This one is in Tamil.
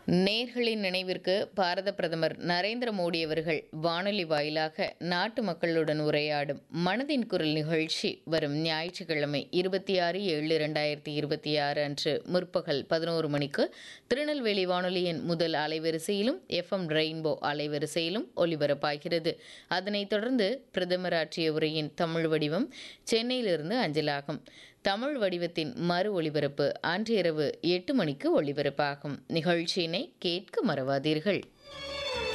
நேர்களின் நினைவிற்கு பாரத பிரதமர் நரேந்திர மோடி அவர்கள் வானொலி வாயிலாக நாட்டு மக்களுடன் உரையாடும் மனதின் குரல் நிகழ்ச்சி வரும் ஞாயிற்றுக்கிழமை இருபத்தி ஆறு ஏழு இரண்டாயிரத்தி இருபத்தி ஆறு அன்று முற்பகல் பதினோரு மணிக்கு திருநெல்வேலி வானொலியின் முதல் அலைவரிசையிலும் எஃப்எம் ரெயின்போ அலைவரிசையிலும் ஒலிபரப்பாகிறது அதனைத் தொடர்ந்து பிரதமர் ஆற்றிய உரையின் தமிழ் வடிவம் சென்னையிலிருந்து அஞ்சலாகும் தமிழ் வடிவத்தின் மறு ஒளிபரப்பு அன்று இரவு எட்டு மணிக்கு ஒளிபரப்பாகும் நிகழ்ச்சியினை கேட்க மறவாதீர்கள்